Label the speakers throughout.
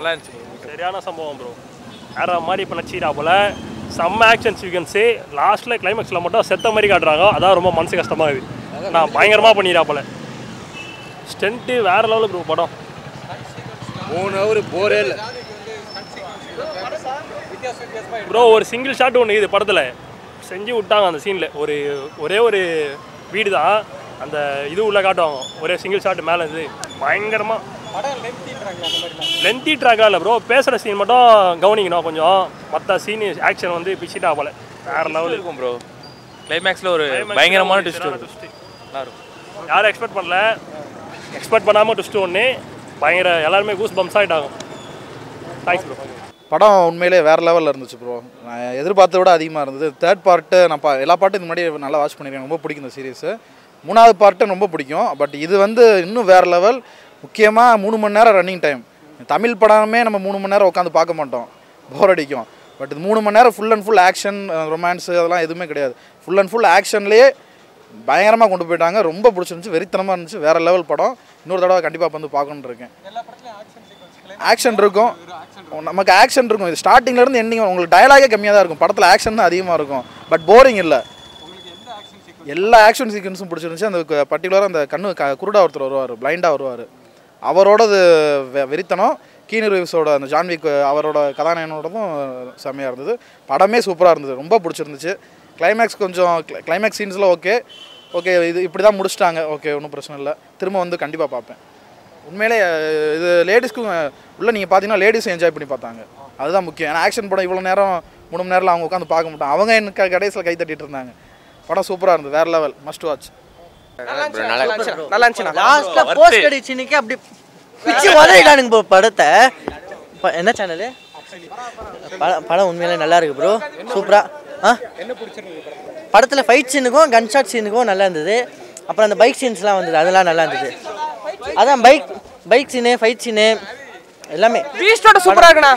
Speaker 1: நல்லா இருந்துச்சு bro.
Speaker 2: சரியான சம்பவம் ப்ரோ வேற மாதிரி இப்போ நச்சிரா போல செம்ம ஆக்ஷன் சீக்வன்ஸு லாஸ்ட்டில் கிளைமேக்ஸில் மட்டும் செத்த மாதிரி காட்டுறாங்க அதான் ரொம்ப மனசு கஷ்டமாக இருக்குது நான் பயங்கரமாக பண்ணிடுறா போல ஸ்டென்ட்டு வேற லெவலுக்கு ப்ரோ படம்
Speaker 3: மூணு ஹவர் போரே இல்லை
Speaker 2: ப்ரோ ஒரு சிங்கிள் ஷாட் ஒன்று இது படத்தில் செஞ்சு விட்டாங்க அந்த சீனில் ஒரு ஒரே ஒரு வீடு தான் அந்த இது உள்ள காட்டுவாங்க ஒரே சிங்கிள் ஷாட் மேலே இது பயங்கரமாக லென்த்தி ட்ராக்காக இல்லை ப்ரோ பேசுகிற சீன் மட்டும் கவனிக்கணும் கொஞ்சம் மற்ற சீன் ஆக்ஷன் வந்து பிச்சிட்டா போல வேற லெவல்
Speaker 1: இருக்கும் ப்ரோ கிளைமேக்ஸில் ஒரு பயங்கரமான ட்விஸ்ட் வரும் நல்லா இருக்கும்
Speaker 2: யாரும் எக்ஸ்பெக்ட் பண்ணல எக்ஸ்பெக்ட் பண்ணாமல் ட்விஸ்ட் ஒன்று பயங்கர எல்லாருமே கூஸ் பம்ஸ் ஆகிட்டாங்க தேங்க்ஸ் ப்ரோ
Speaker 4: படம் உண்மையிலே வேறு லெவலில் இருந்துச்சு ப்ரோ நான் எதிர்பார்த்த விட அதிகமாக இருந்தது தேர்ட் பார்ட்டு நான் பா எல்லா பாட்டும் இந்த முன்னாடி நல்லா வாட்ச் பண்ணியிருக்கேன் ரொம்ப பிடிக்கும் இந்த சீரிஸு மூணாவது பார்ட்டு ரொம்ப பிடிக்கும் பட் இது வந்து இன்னும் வேறு லெவல் முக்கியமாக மூணு மணி நேரம் ரன்னிங் டைம் தமிழ் படமே நம்ம மூணு மணி நேரம் உட்காந்து பார்க்க மாட்டோம் போர் அடிக்கும் பட் இது மூணு மணி நேரம் full and full action romance அதெல்லாம் எதுவுமே கிடையாது ஃபுல் அண்ட் ஃபுல் ஆக்ஷன்லேயே பயங்கரமாக கொண்டு போயிட்டாங்க ரொம்ப பிடிச்சிருந்துச்சு வெறித்தனமாக இருந்துச்சு வேறு லெவல் படம் இன்னொரு தடவை கண்டிப்பாக வந்து பார்க்கணுன்னு இருக்கேன் ஆக்ஷன் இருக்கும் நமக்கு ஆக்ஷன் இருக்கும் இது ஸ்டார்டிங்ல இருந்து எண்டிங் உங்களுக்கு டயலாகே கம்மியாக தான் இருக்கும் படத்தில் ஆக்ஷன் தான் அதிகமாக இருக்கும் பட் போரிங் இல்லை எல்லா ஆக்ஷன் சீக்வன்ஸும் பிடிச்சிருந்துச்சு அந்த பர்டிகுலராக அந்த கண்ணு க குருடா ஒருத்தர் வருவார் பிளைண்டாக வருவார் அவரோடது வெ- வெறித்தனம் கீனு ரிவ்ஸோட அந்த ஜான்விக் அவரோட கதாநாயகனோடதும் செம்மையாக இருந்தது படமே சூப்பராக இருந்தது ரொம்ப பிடிச்சிருந்துச்சு கிளைமேக்ஸ் கொஞ்சம் கிளைமேக்ஸ் சீன்ஸ்லாம் ஓகே ஓகே இது இப்படி தான் முடிச்சிட்டாங்க ஓகே ஒன்றும் பிரச்சனை இல்லை திரும்ப வந்து கண்டிப்பாக பார்ப்பேன் உண்மையிலே அஹ், இது லேடிஸ்க்கும் உள்ள நீங்கள் பார்த்தீங்கன்னா லேடிஸும் என்ஜாய் பண்ணி பார்த்தாங்க அதுதான் முக்கியம் ஏன்னா ஆக்ஷன் படம் இவ்வளோ நேரம் மூணு மணி நேரம் அவங்க உட்காந்து பார்க்க மாட்டாங்க அவங்க எனக்கு கடைசியில் கை தட்டிட்டு இருந்தாங்க படம் சூப்பராக இருந்தது வேறு லெவல் மஸ்ட் வாட்ச்
Speaker 5: நல்லா இருந்துச்சு
Speaker 6: லாஸ்ட்ல போஸ்ட் கிரெடிட் சீனுக்கு அப்படி பிச்சு உதவிட்டானுங்க ப்ரோ படத்தை ப- என்ன சேனலு படம் படம் உண்மையிலே நல்லா இருக்கு ப்ரோ சூப்பரா ஆ படத்தில் ஃபைட் சீனுக்கும் கன் ஷாட் சீனுக்கும் நல்லா இருந்தது அப்புறம் அந்த பைக் சீன்ஸ்லாம் வந்தது அதெல்லாம் நல்லா இருந்தது அதான் bike bike scene fight scene எல்லாமே
Speaker 5: பீஸ்டோட சூப்பரா இருக்குண்ணா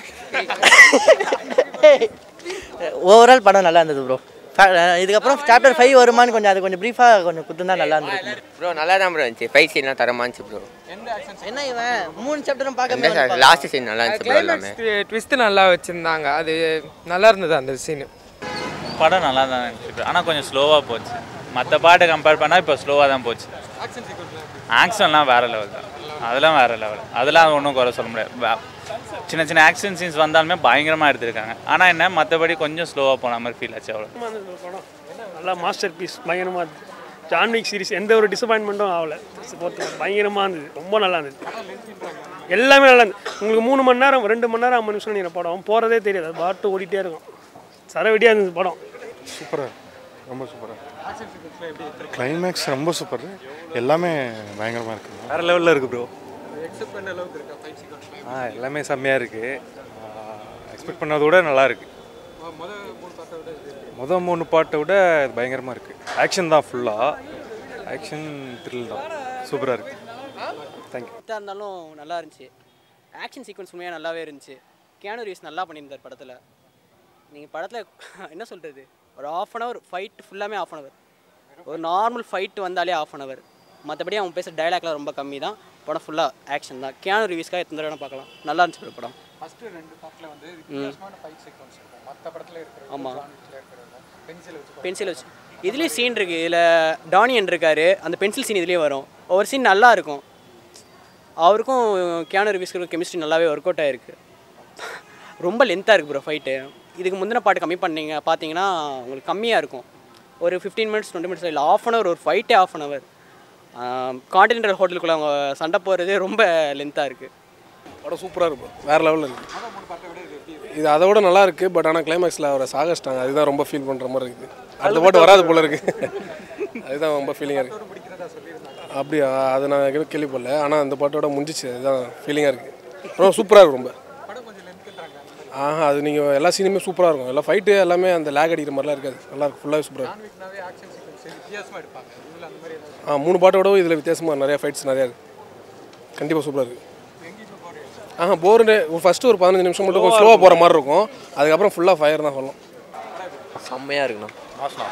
Speaker 6: ஓவரால் படம் நல்லா இருந்தது ப்ரோ இதுக்கப்புறம் சாப்டர் ஃபைவ் வருமான்னு கொஞ்சம் அது கொஞ்சம் ப்ரீஃபாக கொஞ்சம் குத்துந்தா நல்லா இருந்திருக்கும்
Speaker 7: ப்ரோ நல்லா தான் ப்ரோ இருந்துச்சு ஃபைட் சீன்லாம் தரமா இருந்துச்சு ப்ரோ
Speaker 6: என்ன இவன் மூணு சாப்டரும்
Speaker 7: எந்த
Speaker 6: பார்க்க
Speaker 7: லாஸ்ட் சீன் நல்லா இருந்துச்சு ப்ரோ எல்லாமே
Speaker 5: ட்விஸ்ட் நல்லா வச்சிருந்தாங்க அது நல்லா இருந்தது அந்த சீன்
Speaker 8: படம் நல்லா தான் இருந்துச்சு ஆனால் கொஞ்சம் ஸ்லோவாக போச்சு மற்ற பாட்டை கம்பேர் பண்ணால் இப்போ ஸ்லோவாக தான் போச்சு ஆக்ஷன்லாம் வேறு லெவல் தான் அதெல்லாம் வேறு லெவல் அதெல்லாம் ஒன்றும் குறை சொல்ல முடியாது வ- சின்ன சின்ன ஆக்ஷன் சீன்ஸ் வந்தாலுமே பயங்கரமாக எடுத்திருக்காங்க ஆனால் என்ன மற்றபடி கொஞ்சம் ஸ்லோவாக போன மாதிரி ஃபீல் ஆச்சு அவ்வளோ
Speaker 2: படம் நல்லா மாஸ்டர் பீஸ் பயங்கரமாக இருந்துச்சு ஜான்விக் சீரிஸ் எந்த ஒரு டிசப்பாயின்மெண்ட்டும் ஆகலை பயங்கரமாக இருந்தது ரொம்ப நல்லா இருந்தது எல்லாமே நல்லா இருந்தது உங்களுக்கு மூணு மணி நேரம் ரெண்டு மணி நேரம் ஐம்பது நிமிஷம் நீங்கள் படம் போகிறதே தெரியாது அது பாட்டு ஓடிட்டே இருக்கும் சரவெடியாக இருந்தது படம்
Speaker 9: சூப்பராக ரொம்ப சூப்பராக கிளைமேக்ஸ் ரொம்ப சூப்பர் எல்லாமே பயங்கரமாக இருக்கு
Speaker 10: வேற லெவலில் இருக்கு ப்ரோ ஆ எல்லாமே செம்மையாக இருக்கு எக்ஸ்பெக்ட் பண்ணதை விட நல்லா இருக்கு மொதல் மூணு பாட்டை விட இது பயங்கரமாக இருக்கு ஆக்ஷன் தான் ஃபுல்லாக ஆக்ஷன் த்ரில் தான் சூப்பராக இருக்கு தேங்க்யூ
Speaker 11: எதாக இருந்தாலும் நல்லா இருந்துச்சு ஆக்ஷன் சீக்வன்ஸ் உண்மையாக நல்லாவே இருந்துச்சு கேனோ ரீஸ் நல்லா பண்ணியிருந்தார் படத்தில் நீங்கள் படத்தில் என்ன சொல்கிறது ஒரு ஆஃப் அன் ஹவர் ஃபைட் ஃபுல்லாமே ஆஃப் அன் ஹவர் ஒரு நார்மல் ஃபைட் வந்தாலே ஆஃப் அன் ஹவர் மற்றபடி அவன் பேசுகிற டைலாக்லாம் ரொம்ப கம்மி தான் படம் ஃபுல்லாக ஆக்ஷன் தான் கேனோ ரிவ்யூஸ்க்காக எத்தனை தடவை பார்க்கலாம் நல்லா இருந்துச்சு bro படம்
Speaker 12: ஃபர்ஸ்ட் ரெண்டு பாட்டில் வந்து வித்தியாசமான ஃபைட் சீக்வன்ஸ் இருக்கும் மற்ற படத்தில் இருக்கிற
Speaker 11: ஆமாம்
Speaker 12: பென்சில் வச்சு
Speaker 11: பென்சில் வச்சு இதுலேயும் சீன் இருக்குது இதில் டானியன் இருக்காரு அந்த பென்சில் சீன் இதுலேயும் வரும் ஒவ்வொரு சீன் நல்லா இருக்கும் அவருக்கும் கேனோ ரிவ்யூஸ்க்கு கெமிஸ்ட்ரி நல்லாவே ஒர்க் அவுட் ஆயிருக்கு ரொம்ப லென்த்தாக இருக்குது ப்ரோ ஃபைட்டு இதுக்கு முந்தின பாட்டு கம்மி பண்ணீங்க பார்த்தீங்கன்னா உங்களுக்கு கம்மியாக இருக்கும் ஒரு ஃபிஃப்டீன் மினிட்ஸ் டுவெண்ட்டி மினிட்ஸ் இல்லை ஆஃப் அன் ஹவர் ஒரு ஃபைட்டே ஆஃப் அன் ஹவர் காண்டினென்டல் ஹோட்டலுக்குள்ளே அவங்க சண்டை போகிறதே ரொம்ப லென்த்தாக இருக்குது
Speaker 13: படம் சூப்பராக இருக்கும் வேறு லெவலில் இருக்குது இது அதை விட நல்லா இருக்குது பட் ஆனால் கிளைமேக்ஸில் அவரை சாகச்சிட்டாங்க அதுதான் ரொம்ப ஃபீல் பண்ணுற மாதிரி இருக்குது அடுத்த பாட்டு வராது போல இருக்குது அதுதான் ரொம்ப ஃபீலிங்காக இருக்குது அப்படியா அது நான் எதுவும் கேள்விப்படல ஆனால் அந்த பாட்டோட முடிஞ்சிச்சு அதுதான் ஃபீலிங்காக இருக்குது ரொம்ப சூப்பராக இருக்கும் ரொம்ப ஆஹா அது நீங்கள் எல்லா சீனுமே சூப்பராக இருக்கும் எல்லா ஃபைட்டு எல்லாமே அந்த லேக் அடிக்கிற மாதிரிலாம் இருக்காது நல்லா இருக்கும் ஃபுல்லாகவே சூப்பராக இருக்கும்
Speaker 12: நாவே ஆக்ஷன் சீக்வன்ஸ் வித்தியாசமாக எடுப்பாங்க இதில் அந்த மாதிரி ஏதாவது
Speaker 13: ஆ மூணு பாட்டோட இதில் வித்தியாசமாக நிறையா ஃபைட்ஸ் நிறையா இருக்குது கண்டிப்பாக சூப்பராக இருக்குது ஆஹா போர்னு ஃபஸ்ட்டு ஒரு பதினஞ்சு நிமிஷம் மட்டும் கொஞ்சம் ஸ்லோவாக போகிற மாதிரி இருக்கும் அதுக்கப்புறம் ஃபுல்லாக ஃபயர் தான் சொல்லலாம்
Speaker 7: செம்மையாக இருக்குண்ணா
Speaker 1: மாசம்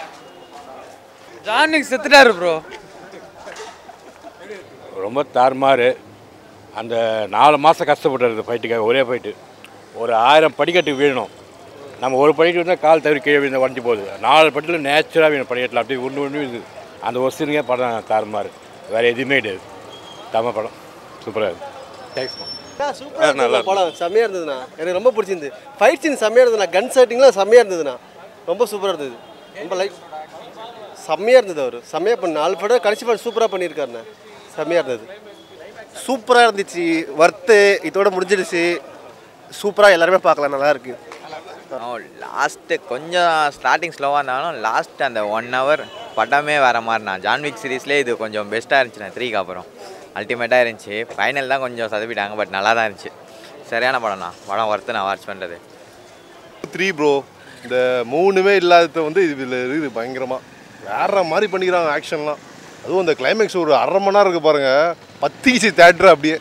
Speaker 1: ஜான்விக் செத்துட்டாரு ப்ரோ
Speaker 3: ரொம்ப தாறுமாறு
Speaker 14: அந்த நாலு மாதம் கஷ்டப்பட்டார் இந்த ஃபைட்டுக்காக ஒரே ஃபைட்டு ஒரு ஆயிரம் படிக்கட்டு வீழணும் நம்ம ஒரு படிக்கட்டு வந்தால் கால் தவறி கீழே விழுந்து வண்டி போகுது நாலு படிக்கட்டில் நேச்சுராக வீணும் படிக்கட்டில் அப்படியே ஒன்று ஒன்று விழுது அந்த ஒரு சீனுக்கே படம் தாறுமாறு இருக்கு வேறு எதுவுமே கிடையாது தமிழ் படம் சூப்பராக இருக்குது தேங்க்ஸ்மா
Speaker 15: சூப்பராக இருந்தது படம் செம்மையாக இருந்ததுண்ணா எனக்கு ரொம்ப பிடிச்சிருந்து ஃபைட் சீன் செம்மையாக இருந்ததுண்ணா கன் செட்டிங்லாம் செம்மையாக இருந்ததுண்ணா ரொம்ப சூப்பராக இருந்தது ரொம்ப லைக் செம்மையாக இருந்தது அவர் செம்மையாக பண்ண நாலு படம் கடைசி படம் சூப்பராக பண்ணியிருக்காருண்ணா செம்மையாக இருந்தது
Speaker 16: சூப்பராக இருந்துச்சு ஒர்த்து இதோட முடிஞ்சிடுச்சு சூப்பராக எல்லாருமே பார்க்கலாம் நல்லா இருக்கு
Speaker 17: லாஸ்ட்டு கொஞ்சம் ஸ்டார்டிங் ஸ்லோவாக இருந்தாலும் லாஸ்ட் அந்த ஒன் ஹவர் படமே வேறு மாதிரிண்ணா ஜான்விக் சீரீஸ்லேயே இது கொஞ்சம் பெஸ்ட்டாக இருந்துச்சுண்ணா த்ரீக்கு அப்புறம் அல்டிமேட்டாக இருந்துச்சு ஃபைனல் தான் கொஞ்சம் சதப்பிட்டாங்க பட் நல்லா தான் இருந்துச்சு சரியான படம்ண்ணா படம் ஒர்த்து நான் வாட்ச் பண்ணுறது
Speaker 18: த்ரீ ப்ரோ இந்த மூணுமே இல்லாதது வந்து இதில் இருக்குது பயங்கரமாக வேற மாதிரி பண்ணிக்கிறாங்க ஆக்ஷன்லாம் அதுவும் இந்த கிளைமேக்ஸ் ஒரு அரை மணி நேரம் இருக்கு பாருங்க பத்திச்சு தேட்டர் அப்படியே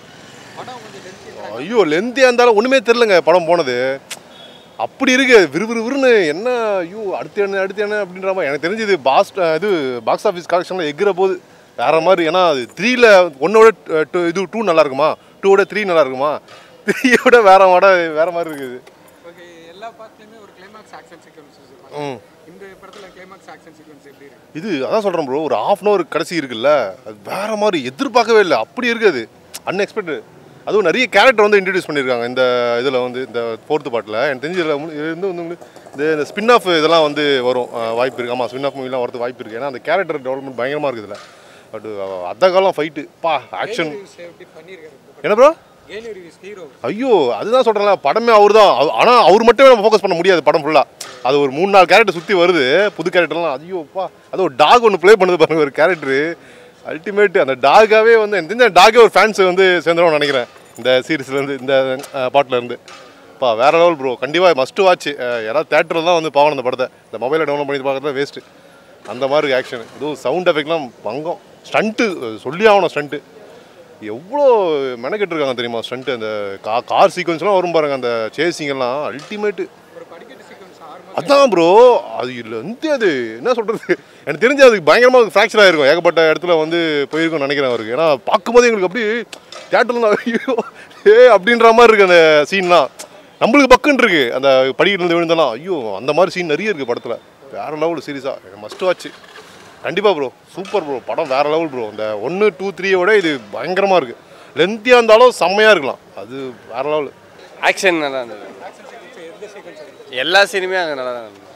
Speaker 18: ஐயோ லென்த்தியாக இருந்தாலும் ஒன்றுமே தெரிலங்க படம் போனது அப்படி இருக்கு விறுவிறுவிறுன்னு என்ன ஐயோ அடுத்து என்ன அடுத்து என்ன அப்படின்ற மாதிரி எனக்கு தெரிஞ்சு இது பாஸ் இது பாக்ஸ் ஆஃபீஸ் கலெக்ஷனில் எகிற போது வேற மாதிரி ஏன்னா அது த்ரீல ஒன்னோட டூ இது டூ நல்லா இருக்குமா டூவோட த்ரீ நல்லா இருக்குமா த்ரீயோட வேற மாட வேற மாதிரி இருக்குது
Speaker 12: ஓகே எல்லா பார்ட்லயுமே ஒரு கிளைமாக்ஸ் ஆக்ஷன் சீக்வன்சஸ்
Speaker 18: ம்.
Speaker 12: இந்த படத்துல கிளைமாக்ஸ் ஆக்ஷன் சீக்வன்ஸ் எப்படி இருக்கு
Speaker 18: இது அதான் சொல்கிறேன் ப்ரோ ஒரு ஹாஃப் அன் அவர் கடைசி இருக்குல்ல அது வேற மாதிரி எதிர்பார்க்கவே இல்லை அப்படி இருக்குது அன்எக்ஸ்பெக்டட் அதுவும் நிறைய கேரக்டர் வந்து இன்ட்ரடியூஸ் பண்ணியிருக்காங்க இந்த இதில் வந்து இந்த ஃபோர்த்து பாட்டில் எனக்கு தெரிஞ்சு இதில் வந்து இருந்து வந்து இந்த இந்த ஸ்பின் ஆஃப் இதெல்லாம் வந்து வரும் அஹ் வாய்ப்பு இருக்குது ஆமாம் ஸ்பின் ஆஃப் மூவிலாம் வரது வாய்ப்பு இருக்குது ஏன்னா அந்த கேரக்டர் டெவலப்மெண்ட் பயங்கரமாக இருக்குது இதில் பட் அந்த காலம் ஃபைட்டு பா ஆக்ஷன்
Speaker 12: எப்படி பண்ணியிருக்காரு
Speaker 18: என்ன ப்ரோ
Speaker 12: கேலி ரிவ்யூஸ் ஹீரோ
Speaker 18: ஐயோ அதுதான் சொல்கிறேன்ல படமே அவர் தான் ஆனால் அவர் மட்டுமே நம்ம ஃபோக்கஸ் பண்ண முடியாது படம் ஃபுல்லாக அது ஒரு மூணு நாலு கேரக்டர் சுற்றி வருது புது கேரக்டர்லாம் ஐயோப்பா அது ஒரு டாக் ஒன்று ப்ளே பண்ணுது பாருங்க ஒரு கேரக்டரு அல்டிமேட் அந்த டாகாவே வந்து எனக்கு தெரிஞ்ச டாகே ஒரு ஃபேன்ஸ் வந்து சேர்ந்துருவோம்னு நினைக்கிறேன் இந்த சீரிஸ்லேருந்து இந்த பாட்டில் இருந்து பா வேற லெவல் ப்ரோ கண்டிப்பாக மஸ்ட் வாட்ச் யாராவது தேட்டரில் தான் வந்து பாவணும் அந்த படத்தை இந்த மொபைலில் டவுன்லோட் பண்ணி பார்க்குறது வேஸ்ட்டு அந்த மாதிரி ஆக்ஷன் இதுவும் சவுண்ட் எஃபெக்ட்லாம் பங்கம் ஸ்டண்ட்டு சொல்லி ஆகணும் ஸ்டண்ட்டு எவ்வளோ மெனக்கெட்டு இருக்காங்க தெரியுமா ஸ்டண்ட்டு அந்த கா கார் சீக்வன்ஸ்லாம் வரும் பாருங்க அந்த சேசிங் எல்லாம் அல்டிமேட்டு அதான் ப்ரோ அது இல்லை வந்து அது என்ன சொல்கிறது எனக்கு தெரிஞ்சு அதுக்கு பயங்கரமாக ஃப்ராக்சர் ஆகிருக்கும் ஏகப்பட்ட இடத்துல வந்து போயிருக்கும்னு நினைக்கிறேன் அவருக்கு ஏன்னா பார்க்கும்போது எங்களுக்கு அப்படியே தேட்டரில் ஐயோ ஏ அப்படின்ற மாதிரி இருக்குது அந்த சீன்லாம் நம்மளுக்கு பக்குன்னு இருக்கு அந்த படிக்கிட்டு விழுந்தெல்லாம் ஐயோ அந்த மாதிரி சீன் நிறைய இருக்குது படத்தில் வேறு லெவல் சீரியஸாக மஸ்ட் வாட்ச் கண்டிப்பாக ப்ரோ சூப்பர் ப்ரோ படம் வேறு லெவல் ப்ரோ இந்த ஒன்று டூ த்ரீயோட இது பயங்கரமாக இருக்குது லென்த்தியாக இருந்தாலும் செம்மையாக இருக்கலாம் அது வேறு லெவல்
Speaker 19: ஆக்ஷன் நல்லா இருந்தது எல்லா சீனுமே அங்கே நல்லா தான் இருந்தது